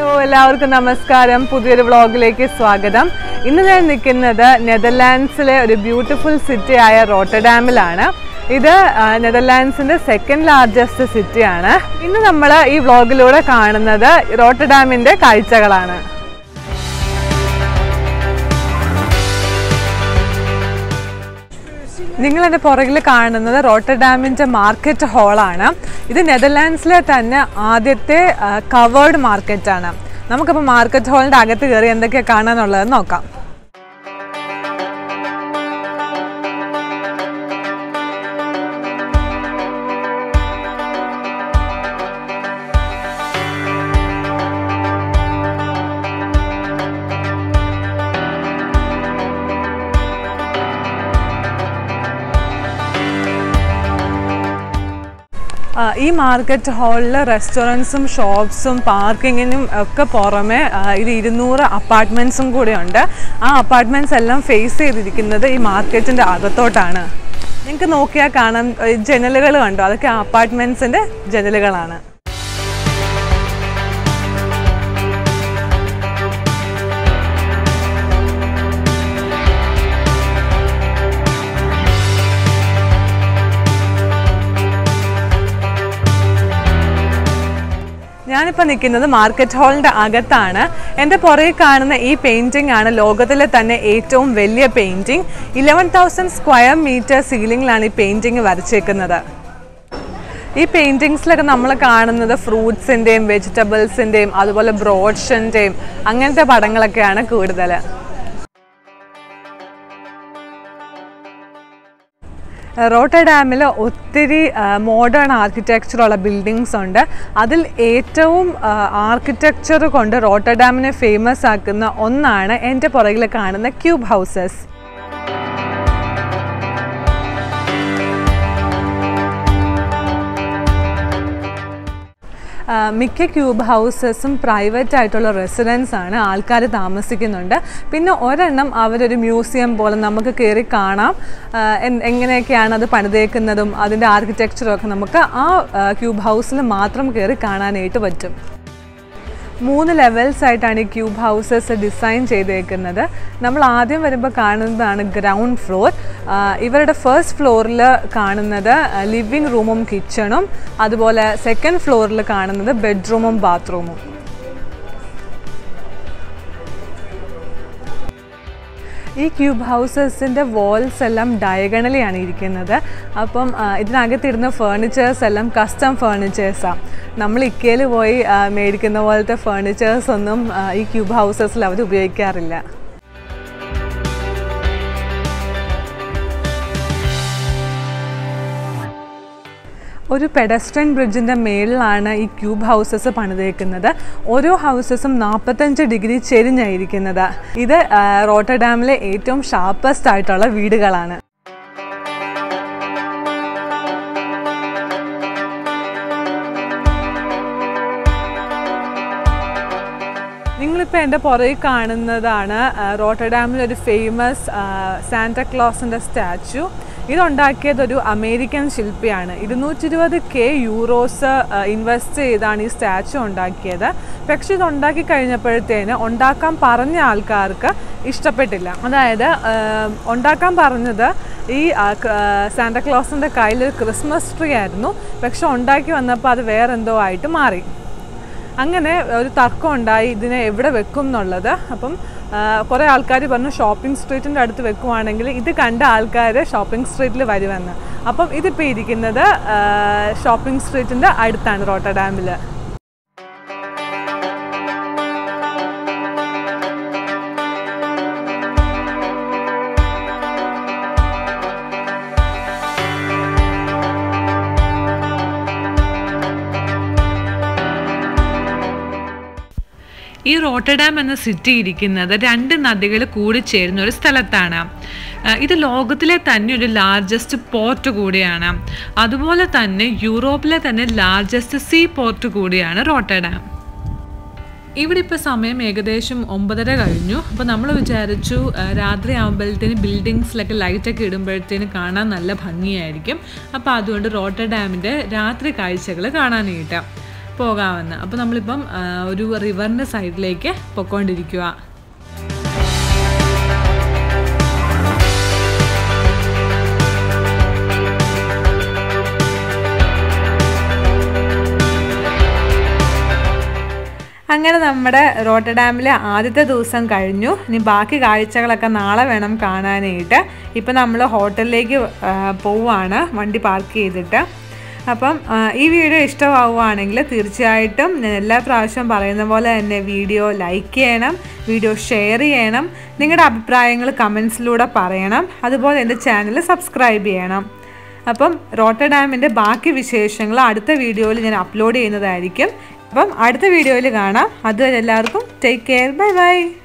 hello എല്ലാവർക്കും നമസ്കാരം പുതിയൊരു വ്ളോഗിലേക്ക് സ്വാഗതം ഇന്ന് ഞാൻ നിൽക്കുന്നത് നെതർലാൻഡ്സിലെ ഒരു ബ്യൂട്ടിഫുൾ സിറ്റി ആയ റോട്ടർഡാമിലാണ് ഇത് ആ, നെതർലാൻഡ്സിന്റെ സെക്കൻഡ് ലാർജസ്റ്റ് സിറ്റിയാണ് ഇന്ന് നമ്മൾ ഈ വ്ളോഗിലൂടെ കാണുന്നത് റോട്ടർഡാമിന്റെ കാഴ്ചകളാണ് നിങ്ങൾ എൻ്റെ പുറകിൽ കാണുന്നത് റോട്ടർഡാമിൻ്റെ മാർക്കറ്റ് ഹാളാണ് ഇത് നെതർലാൻഡ്സിലെ തന്നെ ആദ്യത്തെ കവേർഡ് മാർക്കറ്റാണ് നമുക്കപ്പോൾ മാർക്കറ്റ് ഹാളിൻ്റെ അകത്ത് കയറി എന്തൊക്കെയാണ് കാണാനുള്ളതെന്ന് നോക്കാം ആ, ഈ മാർക്കറ്റ് ഹാളിൽ റെസ്റ്റോറൻറ്റ്സും ഷോപ്സും പാർക്കിങ്ങിനും ഒക്കെ പുറമെ ആ, ഇത് ഇരുന്നൂറ് അപ്പാർട്ട്മെൻറ്റ്സും കൂടെ ഉണ്ട് ആ അപ്പാർട്ട്മെൻറ്റ്സ് എല്ലാം ഫേസ് ചെയ്തിരിക്കുന്നത് ഈ മാർക്കറ്റിൻ്റെ അകത്തോട്ടാണ് നിങ്ങൾക്ക് നോക്കിയാൽ കാണാം ഈ ജനലുകൾ കണ്ടോ അതൊക്കെ അപ്പാർട്ട്മെൻറ്റ്സിൻ്റെ ജനലുകളാണ് ഞാനിപ്പോൾ നിൽക്കുന്നത് മാർക്കറ്റ് ഹാളിൻ്റെ അകത്താണ് എൻ്റെ പുറകിൽ കാണുന്ന ഈ പെയിൻറ്റിംഗ് ആണ് ലോകത്തിലെ തന്നെ ഏറ്റവും വലിയ painting eleven thousand square metre സീലിംഗിലാണ് ഈ പെയിൻറ്റിംഗ് വരച്ചേക്കുന്നത് ഈ പെയിൻറ്റിങ്സിലൊക്കെ നമ്മൾ കാണുന്നത് ഫ്രൂട്ട്സിൻ്റെയും വെജിറ്റബിൾസിൻ്റെയും അതുപോലെ ബ്രോഡ്ഷൻ്റെയും അങ്ങനത്തെ പടങ്ങളൊക്കെയാണ് കൂടുതൽ റോട്ടർഡാമിൽ ഒത്തിരി മോഡേൺ ആർക്കിടെക്ചറുള്ള ബിൽഡിങ്സ് ഉണ്ട് അതിൽ ഏറ്റവും ആർക്കിടെക്ചർ കൊണ്ട് റോട്ടർഡാമിനെ ഫേമസ് ആക്കുന്ന ഒന്നാണ് എൻ്റെ പുറകിൽ കാണുന്ന ക്യൂബ് ഹൗസസ് ആ, മിക്ക ക്യൂബ് ഹൗസസും പ്രൈവറ്റ് ആയിട്ടുള്ള റെസിഡൻസ് ആണ് ആൾക്കാർ താമസിക്കുന്നുണ്ട് പിന്നെ ഒരെണ്ണം അവരൊരു മ്യൂസിയം പോലെ നമുക്ക് കയറി കാണാം ആ, എൻ- എങ്ങനെയൊക്കെയാണ് അത് പണിതേക്കുന്നതും അതിൻ്റെ ആർക്കിടെക്ചറും ഒക്കെ നമുക്ക് ആ ആ, ക്യൂബ് ഹൗസിൽ മാത്രം കയറി കാണാനായിട്ട് പറ്റും മൂന്ന് ലെവൽസ് ആയിട്ടാണ് ഈ ക്യൂബ് ഹൗസസ് ഡിസൈൻ ചെയ്തേക്കുന്നത് നമ്മൾ ആദ്യം വരുമ്പോൾ കാണുന്നതാണ് ഗ്രൗണ്ട് ഫ്ലോർ ഇവരുടെ ഫസ്റ്റ് ഫ്ലോറിൽ കാണുന്നത് ലിവിങ് റൂമും കിച്ചണും അതുപോലെ സെക്കൻഡ് ഫ്ലോറിൽ കാണുന്നത് ബെഡ്റൂമും ബാത്റൂമും ഈ ക്യൂബ് ഹൗസസിൻ്റെ വാൾസ് എല്ലാം ഡയഗണലി ആണ് ഇരിക്കുന്നത് അപ്പം ആ, ഇതിനകത്തിരുന്ന ഫേർണിച്ചേഴ്സ് എല്ലാം കസ്റ്റം ഫേർണിച്ചേഴ്സാണ് നമ്മൾ ഇക്കയിൽ പോയി ആ, മേടിക്കുന്ന പോലത്തെ ഫേർണിച്ചേഴ്സ് ഒന്നും ആ, ഈ ക്യൂബ് ഹൗസസിൽ അവർ ഉപയോഗിക്കാറില്ല ഒരു പെഡസ്ട്രൻ ബ്രിഡ്ജിൻ്റെ മേളിലാണ് ഈ ക്യൂബ് ഹൗസസ് പണിതേക്കുന്നത് ഓരോ ഹൗസസും നാൽപ്പത്തഞ്ച് ഡിഗ്രി ചെരിഞ്ഞായിരിക്കുന്നത് ഇത് ആ, റോട്ടർഡാമിലെ ഏറ്റവും ഷാർപ്പസ്റ്റ് ആയിട്ടുള്ള വീടുകളാണ് നിങ്ങളിപ്പോൾ എൻ്റെ പുറകിൽ കാണുന്നതാണ് ആ, റോട്ടർഡാമിലെ ഒരു ഫേമസ് സാന്റക്ലോസിൻ്റെ സ്റ്റാച്ചു ഇതുണ്ടാക്കിയത് ഒരു അമേരിക്കൻ ശില്പിയാണ് ഇരുന്നൂറ്റി ഇരുപത് കെ യൂറോസ് ഇൻവെസ്റ്റ് ചെയ്താണ് ഈ സ്റ്റാച്ചു ഉണ്ടാക്കിയത് പക്ഷെ ഇത് ഉണ്ടാക്കി കഴിഞ്ഞപ്പോഴത്തേന് ഉണ്ടാക്കാൻ പറഞ്ഞ ആൾക്കാർക്ക് ഇഷ്ടപ്പെട്ടില്ല അതായത് ആ, ഉണ്ടാക്കാൻ പറഞ്ഞത് ഈ സാന്റക്ലോസിൻ്റെ കയ്യിൽ ഒരു ക്രിസ്മസ് ട്രീ ആയിരുന്നു പക്ഷെ ഉണ്ടാക്കി വന്നപ്പോൾ അത് വേറെന്തോ ആയിട്ട് മാറി അങ്ങനെ ഒരു തർക്കം ഉണ്ടായി ഇതിനെ എവിടെ വെക്കും എന്നുള്ളത് അപ്പം കുറേ ആൾക്കാർ പറഞ്ഞു ഷോപ്പിംഗ് സ്ട്രീറ്റിൻ്റെ അടുത്ത് വെക്കുവാണെങ്കിൽ ഇത് കണ്ട ആൾക്കാർ ഷോപ്പിംഗ് സ്ട്രീറ്റിൽ വരുമെന്ന് അപ്പം ഇതിപ്പോൾ ഇരിക്കുന്നത് ഷോപ്പിംഗ് സ്ട്രീറ്റിൻ്റെ അടുത്താണ് റോട്ടർഡാമിൽ ഈ റോട്ടർഡാം എന്ന സിറ്റി ഇരിക്കുന്നത് രണ്ട് നദികൾ കൂടിച്ചേരുന്ന ഒരു സ്ഥലത്താണ് ആ, ഇത് ലോകത്തിലെ തന്നെ ഒരു ലാർജസ്റ്റ് പോർട്ട് കൂടിയാണ് അതുപോലെ തന്നെ യൂറോപ്പിലെ തന്നെ ലാർജസ്റ്റ് സീ പോർട്ട് കൂടിയാണ് റോട്ടർഡാം ഇവിടെ ഇപ്പോൾ സമയം ഏകദേശം ഒമ്പതര കഴിഞ്ഞു അപ്പോൾ നമ്മൾ വിചാരിച്ചു ആ, രാത്രി ആകുമ്പോഴത്തേന് ബിൽഡിങ്സിലൊക്കെ ലൈറ്റൊക്കെ ഇടുമ്പോഴത്തേന് കാണാൻ നല്ല ഭംഗിയായിരിക്കും അപ്പോൾ അതുകൊണ്ട് റോട്ടർ ഡാമിൻ്റെ രാത്രി കാഴ്ചകൾ കാണാനായിട്ട് പോകാമെന്ന് അപ്പോൾ നമ്മളിപ്പം ആ, ഒരു റിവറിൻ്റെ സൈഡിലേക്ക് പൊയ്ക്കൊണ്ടിരിക്കുക അങ്ങനെ നമ്മുടെ റോട്ടർഡാമിലെ ആദ്യത്തെ ദിവസം കഴിഞ്ഞു ഇനി ബാക്കി കാഴ്ചകളൊക്കെ നാളെ വേണം കാണാനായിട്ട് ഇപ്പം നമ്മൾ ഹോട്ടലിലേക്ക് ആ, പോവുകയാണ് വണ്ടി പാർക്ക് ചെയ്തിട്ട് അപ്പം ആ, ഈ വീഡിയോ ഇഷ്ടമാവുകയാണെങ്കിൽ തീർച്ചയായിട്ടും ഞാൻ എല്ലാ പ്രാവശ്യവും പറയുന്ന പോലെ തന്നെ വീഡിയോ ലൈക്ക് ചെയ്യണം വീഡിയോ ഷെയർ ചെയ്യണം നിങ്ങളുടെ അഭിപ്രായങ്ങൾ കമൻസിലൂടെ പറയണം അതുപോലെ എൻ്റെ ചാനൽ സബ്സ്ക്രൈബ് ചെയ്യണം അപ്പം റോട്ടർഡാമിൻ്റെ ബാക്കി വിശേഷങ്ങൾ അടുത്ത വീഡിയോയിൽ ഞാൻ അപ്ലോഡ് ചെയ്യുന്നതായിരിക്കും അപ്പം അടുത്ത വീഡിയോയിൽ കാണാം അതുവരെ എല്ലാവർക്കും ടേക്ക് കെയർ ബൈ ബൈ